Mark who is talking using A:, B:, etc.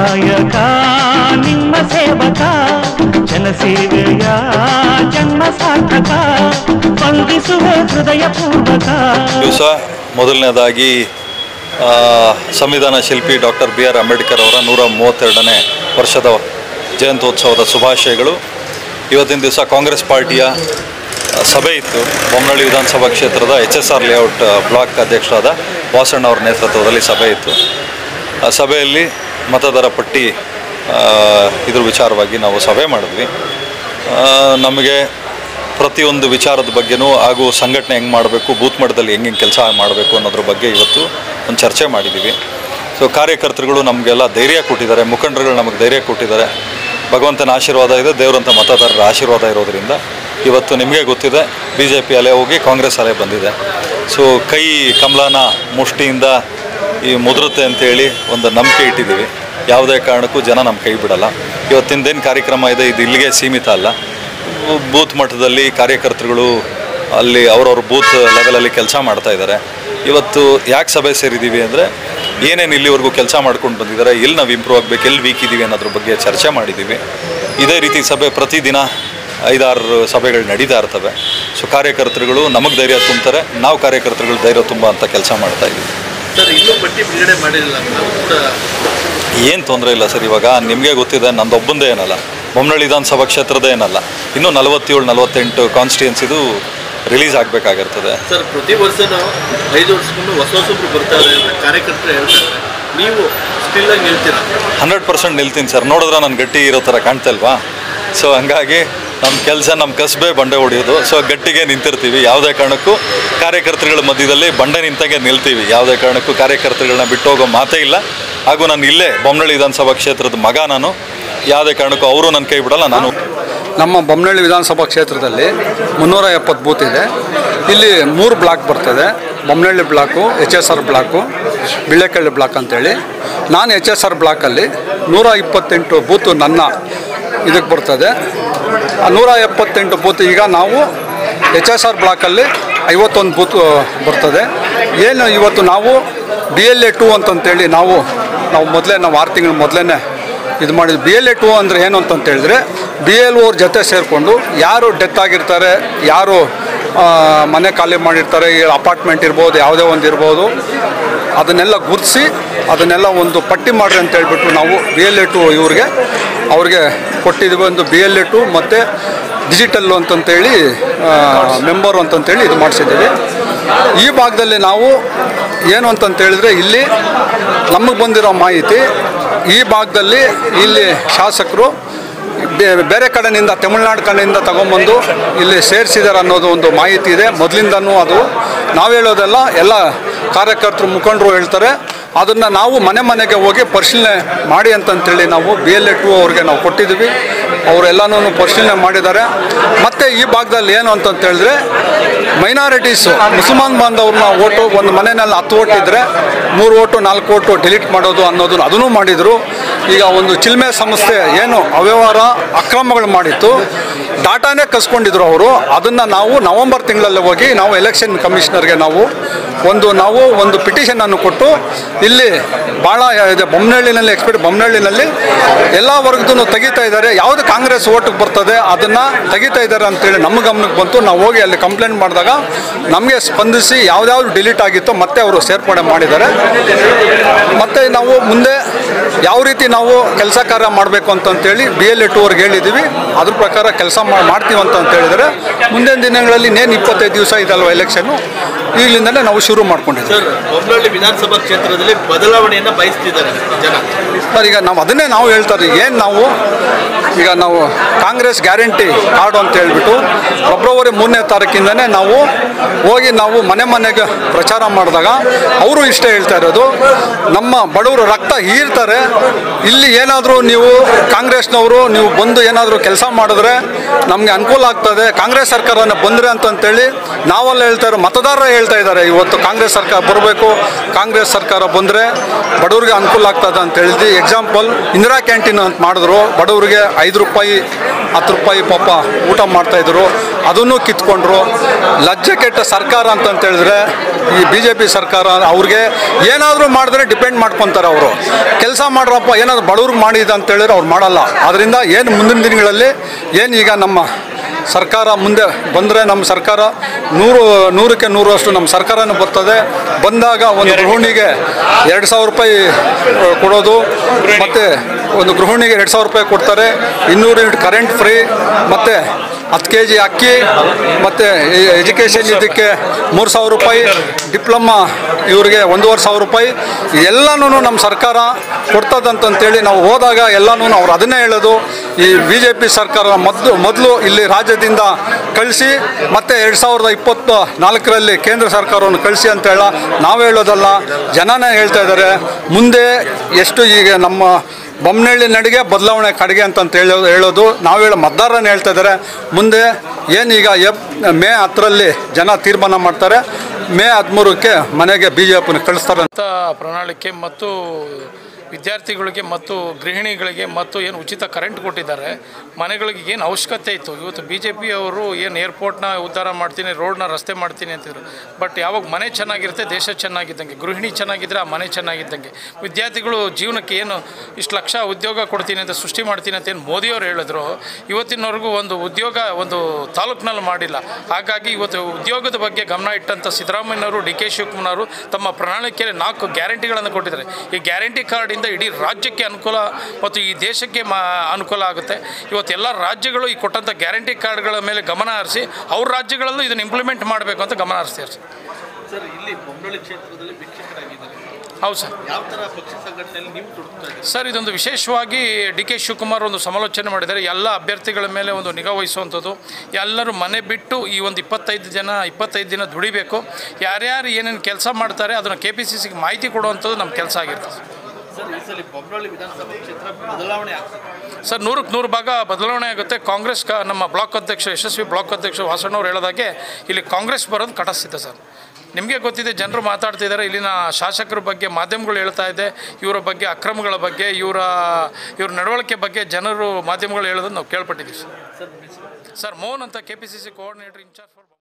A: ನಾಯಕ ನಿಮ್ಮ ಸೇವಕ ಜನಸೇವೆಯ ಜನ್ಮ ಸಾರ್ಥಕ ವಂದಿಸುವ ಹೃದಯ ಪೂರ್ವಕ
B: ದಿವಸ ಮೊದಲನೇದಾಗಿ ಆ, ಸಂವಿಧಾನ ಶಿಲ್ಪಿ ಡಾಕ್ಟರ್ ಬಿ ಆರ್ ಅಂಬೇಡ್ಕರ್ ಅವರ ನೂರ ಮೂವತ್ತೆರಡನೇ ವರ್ಷದ ಜಯಂತ್ಯೋತ್ಸವದ ಶುಭಾಶಯಗಳು ಇವತ್ತಿನ ದಿವಸ ಕಾಂಗ್ರೆಸ್ ಪಾರ್ಟಿಯ ಆ, ಸಭೆ ಇತ್ತು ಬೊಮ್ಮನಹಳ್ಳಿ ವಿಧಾನಸಭಾ ಕ್ಷೇತ್ರದ ಎಚ್ ಎಸ್ ಆರ್ ಲೇಔಟ್ ಆ, ಬ್ಲಾಕ್ ಅಧ್ಯಕ್ಷರಾದ ವಾಸಣ್ಣ ಅವರ ನೇತೃತ್ವದಲ್ಲಿ ಸಭೆ ಇತ್ತು ಆ ಸಭೆಯಲ್ಲಿ ಮತದಾರ ಪಟ್ಟಿ ಆ, ಇದ್ರ ವಿಚಾರವಾಗಿ ನಾವು ಸಭೆ ಮಾಡಿದ್ವಿ ಆ, ನಮಗೆ ಪ್ರತಿಯೊಂದು ವಿಚಾರದ ಬಗ್ಗೆನೂ ಹಾಗೂ ಸಂಘಟನೆ ಹೆಂಗೆ ಮಾಡಬೇಕು ಬೂತ್ ಮಟ್ಟದಲ್ಲಿ ಹೆಂಗೆ ಕೆಲಸ ಮಾಡಬೇಕು ಅನ್ನೋದ್ರ ಬಗ್ಗೆ ಇವತ್ತು ಒಂದು ಚರ್ಚೆ ಮಾಡಿದ್ದೀವಿ ಸೊ ಕಾರ್ಯಕರ್ತರುಗಳು ನಮಗೆಲ್ಲ ಧೈರ್ಯ ಕೊಟ್ಟಿದ್ದಾರೆ ಮುಖಂಡರುಗಳು ನಮಗೆ ಧೈರ್ಯ ಕೊಟ್ಟಿದ್ದಾರೆ ಭಗವಂತನ ಆಶೀರ್ವಾದ ಇದೆ ದೇವರಂಥ ಮತದಾರರ ಆಶೀರ್ವಾದ ಇರೋದ್ರಿಂದ ಇವತ್ತು ನಿಮಗೆ ಗೊತ್ತಿದೆ ಬಿ ಜೆ ಪಿ ಅಲೆ ಹೋಗಿ ಕಾಂಗ್ರೆಸ್ ಅಲೆ ಬಂದಿದೆ ಸೊ ಕೈ ಕಮಲನ ಮುಷ್ಟಿಯಿಂದ ಈ ಮುದ್ರುತ್ತೆ ಅಂತೇಳಿ ಒಂದು ನಂಬಿಕೆ ಇಟ್ಟಿದ್ದೀವಿ ಯಾವುದೇ ಕಾರಣಕ್ಕೂ ಜನ ನಮ್ಮ ಕೈ ಬಿಡಲ್ಲ ಇವತ್ತಿಂದೇನು ಕಾರ್ಯಕ್ರಮ ಇದೆ ಇದು ಇಲ್ಲಿಗೆ ಸೀಮಿತ ಅಲ್ಲ ಬೂತ್ ಮಟ್ಟದಲ್ಲಿ ಕಾರ್ಯಕರ್ತರುಗಳು ಅಲ್ಲಿ ಅವ್ರವ್ರ ಬೂತ್ ಲೆವೆಲಲ್ಲಿ ಕೆಲಸ ಮಾಡ್ತಾ ಇದ್ದಾರೆ ಇವತ್ತು ಯಾಕೆ ಸಭೆ ಸೇರಿದ್ದೀವಿ ಅಂದರೆ ಏನೇನು ಇಲ್ಲಿವರೆಗೂ ಕೆಲಸ ಮಾಡ್ಕೊಂಡು ಬಂದಿದ್ದಾರೆ ಎಲ್ಲಿ ನಾವು ಇಂಪ್ರೂವ್ ಆಗಬೇಕು ಎಲ್ಲಿ ವೀಕ್ ಇದ್ದೀವಿ ಅನ್ನೋದ್ರ ಬಗ್ಗೆ ಚರ್ಚೆ ಮಾಡಿದ್ದೀವಿ ಇದೇ ರೀತಿ ಸಭೆ ಪ್ರತಿದಿನ ಐದಾರು ಸಭೆಗಳು ನಡೀತಾ ಇರ್ತವೆ ಸೊ ಕಾರ್ಯಕರ್ತರುಗಳು ನಮಗೆ ಧೈರ್ಯ ತುಂಬ್ತಾರೆ ನಾವು ಕಾರ್ಯಕರ್ತರುಗಳು ಧೈರ್ಯ ತುಂಬ ಅಂತ ಕೆಲಸ ಮಾಡ್ತಾ ಇದ್ದೀವಿ
C: ಸರ್ ಇನ್ನೂ ಪಟ್ಟಿ ಬಿಡುಗಡೆ ಮಾಡಿಲ್ಲ ನಾವು ಕೂಡ
B: ಏನು ತೊಂದರೆ ಇಲ್ಲ ಸರ್ ಇವಾಗ ನಿಮಗೆ ಗೊತ್ತಿದೆ ನಂದೊಬ್ಬಂದೇ ಏನಲ್ಲ ಬೊಮ್ಮನಹಳ್ಳಿ ವಿಧಾನಸಭಾ ಕ್ಷೇತ್ರದ ಏನಲ್ಲ ಇನ್ನೂ ನಲವತ್ತೇಳು ನಲವತ್ತೆಂಟು ಕಾನ್ಸ್ಟಿಟ್ಯೂನ್ಸಿದು ರಿಲೀಸ್ ಆಗಬೇಕಾಗಿರ್ತದೆ
C: ಸರ್ ಪ್ರತಿ ವರ್ಷನೂ ಐದು ವರ್ಷಕ್ಕೊಮ್ಮೆ ಹೊಸ ಹೊಸಬ್ರು ಬರ್ತಾರೆ ಅಂತ ಕಾರ್ಯಕರ್ತರು ಹೇಳ್ತಾರೆ ನೀವು ಸ್ಟಿಲ್ ಆಗಿ ಹೇಳ್ತೀರಾ
B: ಹಂಡ್ರೆಡ್ ಪರ್ಸೆಂಟ್ ನಿಲ್ತೀನಿ ಸರ್ ನೋಡಿದ್ರೆ ನಾನು ಗಟ್ಟಿ ಇರೋ ಥರ ಕಾಣ್ತಲ್ವಾ ಸೊ ಹಂಗಾಗಿ ನಮ್ಮ ಕೆಲಸ ನಮ್ಮ ಕಸಬೆ ಬಂಡೆ ಹೊಡೆಯೋದು ಸೊ ಗಟ್ಟಿಗೆ ನಿಂತಿರ್ತೀವಿ ಯಾವುದೇ ಕಾರಣಕ್ಕೂ ಕಾರ್ಯಕರ್ತರುಗಳ ಮಧ್ಯದಲ್ಲಿ ಬಂಡೆ ನಿಂತಾಗೆ ನಿಲ್ತೀವಿ ಯಾವುದೇ ಕಾರಣಕ್ಕೂ ಕಾರ್ಯಕರ್ತರುಗಳನ್ನ ಬಿಟ್ಟು ಹೋಗೋ ಮಾತೇ ಇಲ್ಲ ಹಾಗೂ ನಾನು ಇಲ್ಲೇ ಬೊಮ್ಮನಹಳ್ಳಿ ವಿಧಾನಸಭಾ ಕ್ಷೇತ್ರದ ಮಗ ನಾನು ಯಾವುದೇ ಕಾರಣಕ್ಕೂ ಅವರು ನನ್ನ ಕೈ ಬಿಡಲ್ಲ ನಾನು
D: ನಮ್ಮ ಬೊಮ್ಮನಹಳ್ಳಿ ವಿಧಾನಸಭಾ ಕ್ಷೇತ್ರದಲ್ಲಿ ಮುನ್ನೂರ ಎಪ್ಪತ್ತು ಬೂತ್ ಇದೆ ಇಲ್ಲಿ ಮೂರು ಬ್ಲಾಕ್ ಬರ್ತದೆ Bommanahalli block H S R block Bilekahalli block ಅಂತೇಳಿ ನಾನು ಎಚ್ ಎಸ್ ಆರ್ ಬ್ಲಾಕಲ್ಲಿ ನೂರ ಇಪ್ಪತ್ತೆಂಟು ಬೂತು ನನ್ನ ಇದಕ್ಕೆ ಬರ್ತದೆ ಆ ನೂರ ಎಪ್ಪತ್ತೆಂಟು ಬೂತ್ ಈಗ ನಾವು ಎಚ್ ಎಸ್ ಆರ್ ಬ್ಲಾಕಲ್ಲಿ ಐವತ್ತೊಂದು ಬೂತ್ ಬರ್ತದೆ ಏನು ಇವತ್ತು ನಾವು ಬಿ ಎಲ್ ಎ ಟು ಅಂತಂತೇಳಿ ನಾವು ನಾವು ಮೊದಲೇ ನಾವು ಆರು ತಿಂಗಳು ಮೊದಲೇ ಇದು ಮಾಡಿದ್ವಿ ಬಿ ಎಲ್ ಎ ಟು ಅಂದರೆ ಏನು ಅಂತಂತ ಹೇಳಿದ್ರೆ ಬಿ ಎಲ್ ಓರ್ ಜೊತೆ ಸೇರಿಕೊಂಡು ಯಾರು ಡೆತ್ ಆಗಿರ್ತಾರೆ ಯಾರು ಆ, ಮನೆ ಖಾಲಿ ಮಾಡಿರ್ತಾರೆ ಈ ಅಪಾರ್ಟ್ಮೆಂಟ್ ಇರ್ಬೋದು ಯಾವುದೇ ಒಂದು ಇರ್ಬೋದು ಅದನ್ನೆಲ್ಲ ಗುರುತಿಸಿ ಅದನ್ನೆಲ್ಲ ಒಂದು ಪಟ್ಟಿ ಮಾಡ್ರಿ ಅಂತ ಹೇಳ್ಬಿಟ್ಟು ನಾವು ಬಿ ಎಲ್ ಎ ಟು ಇವ್ರಿಗೆ ಅವ್ರಿಗೆ ಕೊಟ್ಟಿದ್ದೀವಿ ಒಂದು ಬಿ ಎಲ್ ಎ ಟು ಮತ್ತು ಡಿಜಿಟಲ್ಲು ಅಂತಂತೇಳಿ ಮೆಂಬರು ಅಂತಂತೇಳಿ ಇದು ಮಾಡಿಸಿದ್ದೀವಿ ಈ ಭಾಗದಲ್ಲಿ ನಾವು ಏನು ಅಂತಂತ ಹೇಳಿದ್ರೆ ಇಲ್ಲಿ ನಮಗೆ ಬಂದಿರೋ ಮಾಹಿತಿ ಈ ಭಾಗದಲ್ಲಿ ಇಲ್ಲಿ ಶಾಸಕರು ಬೇ- ಬೇರೆ ಕಡೆಯಿಂದ ತಮಿಳ್ನಾಡು ಕಡೆಯಿಂದ ತಗೊಂಬಂದು ಇಲ್ಲಿ ಸೇರಿಸಿದ್ದಾರೆ ಅನ್ನೋದು ಒಂದು ಮಾಹಿತಿ ಇದೆ ಮೊದಲಿಂದನೂ ಅದು ನಾವು ಹೇಳೋದೆಲ್ಲ ಎಲ್ಲ ಕಾರ್ಯಕರ್ತರು ಮುಖಂಡರು ಹೇಳ್ತಾರೆ ಅದನ್ನು ನಾವು ಮನೆ ಮನೆಗೆ ಹೋಗಿ ಪರಿಶೀಲನೆ ಮಾಡಿ ಅಂತಂತೇಳಿ ನಾವು ಬಿ ಎಲ್ ಎ ಟು ಅವ್ರಿಗೆ ನಾವು ಕೊಟ್ಟಿದ್ದೀವಿ ಅವರೆಲ್ಲನೂ ಪರಿಶೀಲನೆ ಮಾಡಿದ್ದಾರೆ ಮತ್ತು ಈ ಭಾಗದಲ್ಲಿ ಏನು ಅಂತಂತ ಹೇಳಿದ್ರೆ ಮೈನಾರಿಟೀಸು ಮುಸಲ್ಮಾನ್ ಬಾಂಧವ್ರನ್ನ ಓಟು ಒಂದು ಮನೆಯಲ್ಲಿ ಹತ್ತು ಓಟ್ ಇದ್ದರೆ ಮೂರು ಓಟು ನಾಲ್ಕು ಓಟು ಡಿಲೀಟ್ ಮಾಡೋದು ಅನ್ನೋದು ಅದನ್ನು ಮಾಡಿದರು ಈಗ ಒಂದು ಚಿಲ್ಮೆ ಸಂಸ್ಥೆ ಏನು ಅವ್ಯವಹಾರ ಅಕ್ರಮಗಳು ಮಾಡಿತ್ತು ಡಾಟಾನೇ ಕಸ್ಕೊಂಡಿದ್ರು ಅವರು ಅದನ್ನು ನಾವು ನವೆಂಬರ್ ತಿಂಗಳಲ್ಲಿ ಹೋಗಿ ನಾವು ಎಲೆಕ್ಷನ್ ಕಮಿಷನರ್ಗೆ ನಾವು ಒಂದು ನಾವು ಒಂದು ಪಿಟಿಷನನ್ನು ಕೊಟ್ಟು ಇಲ್ಲಿ ಭಾಳ ಇದೆ ಬೊಮ್ಮನಹಳ್ಳಿನಲ್ಲಿ ಎಕ್ಸ್ಪೆಕ್ಟ್ ಬೊಮ್ಮನಹಳ್ಳಿನಲ್ಲಿ ಎಲ್ಲ ವರ್ಗದೂ ತೆಗಿತಾ ಇದ್ದಾರೆ ಯಾವುದು ಕಾಂಗ್ರೆಸ್ ಓಟಿಗೆ ಬರ್ತದೆ ಅದನ್ನು ತೆಗಿತಾ ಇದ್ದಾರೆ ಅಂತೇಳಿ ನಮ್ಮ ಗಮನಕ್ಕೆ ಬಂತು ನಾವು ಹೋಗಿ ಅಲ್ಲಿ ಕಂಪ್ಲೇಂಟ್ ಮಾಡಿದಾಗ ನಮಗೆ ಸ್ಪಂದಿಸಿ ಯಾವ್ದಾವ್ದು ಡಿಲೀಟ್ ಆಗಿತ್ತೋ ಮತ್ತೆ ಅವರು ಸೇರ್ಪಡೆ ಮಾಡಿದ್ದಾರೆ ಮತ್ತು ನಾವು ಮುಂದೆ ಯಾವ ರೀತಿ ನಾವು ಕೆಲಸ ಕಾರ್ಯ ಮಾಡಬೇಕು ಅಂತಂತೇಳಿ ಬಿ ಎಲ್ ಎ ಟು ಅವ್ರಿಗೆ ಹೇಳಿದ್ದೀವಿ ಅದ್ರ ಪ್ರಕಾರ ಕೆಲಸ ಮಾಡ್ತೀವಿ ಅಂತ ಅಂತ ಹೇಳಿದರೆ ಮುಂದಿನ ದಿನಗಳಲ್ಲಿ ಇನ್ನೇನು ಇಪ್ಪತ್ತೈದು ದಿವಸ ಇದಲ್ವ ಎಲೆಕ್ಷನ್ನು ಈಗಲಿಂದಲೇ ನಾವು ಶುರು ಮಾಡ್ಕೊಂಡಿದ್ದೀವಿ
C: ಸರ್ ಬೊಮ್ಮನಹಳ್ಳಿ ವಿಧಾನಸಭಾ ಕ್ಷೇತ್ರದಲ್ಲಿ ಬದಲಾವಣೆಯನ್ನ ಬಯಸ್ತಿದ್ದಾರೆ ಜನ
D: ಸರ್ ಈಗ ನಾವು ಅದನ್ನೇ ನಾವು ಹೇಳ್ತಾರೆ ಏನು ನಾವು ಈಗ ನಾವು ಕಾಂಗ್ರೆಸ್ ಗ್ಯಾರಂಟಿ ಕಾರ್ಡು ಅಂತ ಹೇಳ್ಬಿಟ್ಟು ಫೆಬ್ರವರಿ ಮೂರನೇ ತಾರೀಕಿಂದನೇ ನಾವು ಹೋಗಿ ನಾವು ಮನೆ ಮನೆಗೆ ಪ್ರಚಾರ ಮಾಡಿದಾಗ ಅವರು ಇಷ್ಟ ಹೇಳ್ತಾ ಇರೋದು ನಮ್ಮ ಬಡವರು ರಕ್ತ ಹೀರ್ತಾರೆ ಇಲ್ಲಿ ಏನಾದರೂ ನೀವು ಕಾಂಗ್ರೆಸ್ನವರು ನೀವು ಬಂದು ಏನಾದರೂ ಕೆಲಸ ಮಾಡಿದ್ರೆ ನಮಗೆ ಅನುಕೂಲ ಆಗ್ತದೆ ಕಾಂಗ್ರೆಸ್ ಸರ್ಕಾರನ ಬಂದರೆ ಅಂತಂತೇಳಿ ನಾವೆಲ್ಲ ಹೇಳ್ತಾ ಇರೋ ಮತದಾರರೇ ಹೇಳ್ತಾ ಇದ್ದಾರೆ ಇವತ್ತು ಕಾಂಗ್ರೆಸ್ ಸರ್ಕಾರ ಬರಬೇಕು ಕಾಂಗ್ರೆಸ್ ಸರ್ಕಾರ ಬಂದರೆ ಬಡವರಿಗೆ ಅನುಕೂಲ ಆಗ್ತದೆ ಅಂತ ಹೇಳಿದ್ವಿ ಎಕ್ಸಾಂಪಲ್ ಇಂದಿರಾ ಕ್ಯಾಂಟೀನ್ ಅಂತ ಮಾಡಿದ್ರು ಬಡವರಿಗೆ ಐದು ರೂಪಾಯಿ ಹತ್ತು ರೂಪಾಯಿ ಪಾಪ ಊಟ ಮಾಡ್ತಾಯಿದ್ರು ಅದನ್ನು ಕಿತ್ಕೊಂಡ್ರು ಲಜ್ಜೆ ಕೆಟ್ಟ ಸರ್ಕಾರ ಅಂತಂತ ಹೇಳಿದ್ರೆ ಈ ಬಿ ಜೆ ಪಿ ಸರ್ಕಾರ ಅವ್ರಿಗೆ ಏನಾದರೂ ಮಾಡಿದ್ರೆ ಡಿಪೆಂಡ್ ಮಾಡ್ಕೊತಾರೆ ಅವರು ಕೆಲಸ ಮಾಡ್ರಪ್ಪ ಏನಾದ್ರು ಬಡವ್ರಿಗೆ ಮಾಡಿದೆ ಅಂತ ಹೇಳಿದ್ರೆ ಅವ್ರು ಮಾಡಲ್ಲ ಅದರಿಂದ ಏನು ಮುಂದಿನ ದಿನಗಳಲ್ಲಿ ಏನು ಈಗ ನಮ್ಮ ಸರ್ಕಾರ ಮುಂದೆ ಬಂದರೆ ನಮ್ಮ ಸರ್ಕಾರ ನೂರು ನೂರಕ್ಕೆ ನೂರಷ್ಟು ನಮ್ಮ ಸರ್ಕಾರನೇ ಬರ್ತದೆ ಬಂದಾಗ ಒಂದು ಗೃಹಿಣಿಗೆ ಎರಡು ಸಾವಿರ ರೂಪಾಯಿ ಆ, ಕೊಡೋದು ಮತ್ತು ಒಂದು ಗೃಹಿಣಿಗೆ ಎರಡು ಸಾವಿರ ರೂಪಾಯಿ ಕೊಡ್ತಾರೆ ಇನ್ನೂರು ಯೂನಿಟ್ ಕರೆಂಟ್ ಫ್ರೀ ಮತ್ತು ಹತ್ತು ಕೆ ಜಿ ಅಕ್ಕಿ ಮತ್ತು ಎಜುಕೇಷನ್ ಇದಕ್ಕೆ ಮೂರು ಸಾವಿರ ರೂಪಾಯಿ ಡಿಪ್ಲೊಮಾ ಇವ್ರಿಗೆ ಒಂದೂವರೆ ಸಾವಿರ ರೂಪಾಯಿ ಎಲ್ಲನೂ ನಮ್ಮ ಸರ್ಕಾರ ಕೊಡ್ತದಂತಂತೇಳಿ ನಾವು ಹೋದಾಗ ಎಲ್ಲನೂ ಅವ್ರು ಅದನ್ನೇ ಹೇಳೋದು ಈ ಬಿ ಜೆ ಪಿ ಸರ್ಕಾರ ಮೊದಲು ಮೊದಲು ಇಲ್ಲಿ ರಾಜ್ಯದಿಂದ ಕಳಿಸಿ ಮತ್ತು ಎರಡು ಸಾವಿರದ ಇಪ್ಪತ್ತು ನಾಲ್ಕರಲ್ಲಿ ಕೇಂದ್ರ ಸರ್ಕಾರವನ್ನು ಕಳಿಸಿ ಅಂತ ಹೇಳ ನಾವು ಹೇಳೋದಲ್ಲ ಜನನೇ ಹೇಳ್ತಾ ಇದ್ದಾರೆ ಮುಂದೆ ಎಷ್ಟು ಈಗ ನಮ್ಮ ಬೊಮ್ಮನಹಳ್ಳಿ ನಡಿಗೆ ಬದಲಾವಣೆ ಕಡೆಗೆ ಅಂತಂತ ಹೇಳೋದು ಹೇಳೋದು ನಾವು ಹೇಳೋ ಮತದಾರರನ್ನ ಹೇಳ್ತಾ ಇದ್ದಾರೆ ಮುಂದೆ ಏನೀಗ ಎಪ್ ಮೇ ಹತ್ತರಲ್ಲಿ ಜನ ತೀರ್ಮಾನ ಮಾಡ್ತಾರೆ ಮೇ ಹದಿಮೂರಕ್ಕೆ ಮನೆಗೆ ಬಿ ಜೆ ಪಿನ ಕಳಿಸ್ತಾರೆ
E: ಅಂತ ಪ್ರಣಾಳಿಕೆ ಮತ್ತು ವಿದ್ಯಾರ್ಥಿಗಳಿಗೆ ಮತ್ತು ಗೃಹಿಣಿಗಳಿಗೆ ಮತ್ತು ಏನು ಉಚಿತ ಕರೆಂಟ್ ಕೊಟ್ಟಿದ್ದಾರೆ ಮನೆಗಳಿಗೆ ಏನು ಅವಶ್ಯಕತೆ ಇತ್ತು ಇವತ್ತು ಬಿ ಜೆ ಪಿಯವರು ಏನು ಏರ್ಪೋರ್ಟ್ನ ಉದ್ಧಾರ ಮಾಡ್ತೀನಿ ರೋಡ್ನ ರಸ್ತೆ ಮಾಡ್ತೀನಿ ಅಂತಿದ್ರು ಬಟ್ ಯಾವಾಗ ಮನೆ ಚೆನ್ನಾಗಿರುತ್ತೆ ದೇಶ ಚೆನ್ನಾಗಿದ್ದಂಗೆ ಗೃಹಿಣಿ ಚೆನ್ನಾಗಿದ್ದರೆ ಆ ಮನೆ ಚೆನ್ನಾಗಿದ್ದಂಗೆ ವಿದ್ಯಾರ್ಥಿಗಳು ಜೀವನಕ್ಕೆ ಏನು ಇಷ್ಟು ಲಕ್ಷ ಉದ್ಯೋಗ ಕೊಡ್ತೀನಿ ಅಂತ ಸೃಷ್ಟಿ ಮಾಡ್ತೀನಿ ಅಂತ ಏನು ಮೋದಿಯವರು ಹೇಳಿದ್ರು ಇವತ್ತಿನವರೆಗೂ ಒಂದು ಉದ್ಯೋಗ ಒಂದು ತಾಲೂಕಿನಲ್ಲಿ ಮಾಡಿಲ್ಲ ಹಾಗಾಗಿ ಇವತ್ತು ಉದ್ಯೋಗದ ಬಗ್ಗೆ ಗಮನ ಇಟ್ಟಂಥ ಸಿದ್ದರಾಮಯ್ಯನವರು ಡಿ ಕೆ ಶಿವಕುಮಾರವರು ತಮ್ಮ ಪ್ರಣಾಳಿಕೆಯಲ್ಲಿ ನಾಲ್ಕು ಗ್ಯಾರಂಟಿಗಳನ್ನು ಕೊಟ್ಟಿದ್ದಾರೆ ಈ ಗ್ಯಾರಂಟಿ ಕಾರ್ಡಿಂದ ಇಡೀ ರಾಜ್ಯಕ್ಕೆ ಅನುಕೂಲ ಮತ್ತು ಈ ದೇಶಕ್ಕೆ ಮಾ ಅನುಕೂಲ ಆಗುತ್ತೆ ಇವತ್ತು ಎಲ್ಲ ರಾಜ್ಯಗಳು ಈ ಕೊಟ್ಟಂಥ ಗ್ಯಾರಂಟಿ ಕಾರ್ಡ್ಗಳ ಮೇಲೆ ಗಮನ ಹರಿಸಿ ಅವ್ರ ರಾಜ್ಯಗಳಲ್ಲೂ ಇದನ್ನು ಇಂಪ್ಲಿಮೆಂಟ್ ಮಾಡಬೇಕು ಅಂತ ಗಮನ ಹರಿಸ್ತಾರೆ ಸರ್
C: ಸರ್ ಇಲ್ಲಿ ಬೊಮ್ಮನಹಳ್ಳಿ ಕ್ಷೇತ್ರದಲ್ಲಿ ಭಿಕ್ಷಕರಾಗಿದ್ದಾರೆ
E: ಹೌದು ಸರ್
C: ಯಾವ ಥರ ಪಕ್ಷ ಸಂಘಟನೆಯಲ್ಲಿ ನೀವು ತೊಡಗ್ತಾ ಇದ್ದೀರಿ
E: ಸರ್ ಇದೊಂದು ವಿಶೇಷವಾಗಿ ಡಿ ಕೆ ಶಿವಕುಮಾರ್ ಒಂದು ಸಮಾಲೋಚನೆ ಮಾಡಿದ್ದಾರೆ ಎಲ್ಲ ಅಭ್ಯರ್ಥಿಗಳ ಮೇಲೆ ಒಂದು ನಿಗಾ ವಹಿಸುವಂಥದ್ದು ಎಲ್ಲರೂ ಮನೆ ಬಿಟ್ಟು ಈ ಒಂದು ಇಪ್ಪತ್ತೈದು ಜನ ಇಪ್ಪತ್ತೈದು ದಿನ ದುಡಿಬೇಕು ಯಾರ್ಯಾರು ಏನೇನು ಕೆಲಸ ಮಾಡ್ತಾರೆ ಅದನ್ನು ಕೆ ಪಿ ಸಿ ಸಿಗೆ ಮಾಹಿತಿ ಕೊಡುವಂಥದ್ದು ನಮ್ಮ ಕೆಲಸ ಆಗಿರ್ತದೆ
C: ಸರ್ ಈ ಸಲ ಬೊಮ್ಮನಹಳ್ಳಿ ವಿಧಾನಸಭಾ ಕ್ಷೇತ್ರ ಬದಲಾವಣೆ ಆಗ್ತದೆ
E: ಸರ್ ನೂರಕ್ಕೆ ನೂರು ಭಾಗ ಬದಲಾವಣೆ ಆಗುತ್ತೆ ಕಾಂಗ್ರೆಸ್ ಕ ನಮ್ಮ ಬ್ಲಾಕ್ ಅಧ್ಯಕ್ಷ ಯಶಸ್ವಿ ಬ್ಲಾಕ್ ಅಧ್ಯಕ್ಷ ವಾಸಣ್ಣವ್ರು ಹೇಳೋದಾಗೆ ಇಲ್ಲಿ ಕಾಂಗ್ರೆಸ್ ಬರೋದು ಕಟಸ್ಥಿತ ಸರ್ ನಿಮಗೆ ಗೊತ್ತಿದೆ ಜನರು ಮಾತಾಡ್ತಿದ್ದಾರೆ ಇಲ್ಲಿನ ಶಾಸಕರ ಬಗ್ಗೆ ಮಾಧ್ಯಮಗಳು ಹೇಳ್ತಾ ಇದೆ ಇವರ ಬಗ್ಗೆ ಅಕ್ರಮಗಳ ಬಗ್ಗೆ ಇವರ ಇವ್ರ ನಡವಳಿಕೆ ಬಗ್ಗೆ ಜನರು ಮಾಧ್ಯಮಗಳು ಹೇಳೋದನ್ನು ನಾವು ಕೇಳ್ಪಟ್ಟಿದ್ದೀವಿ ಸರ್ ಸರ್ ಮೋಹನ್ ಅಂತ K P C C coordinator in charge for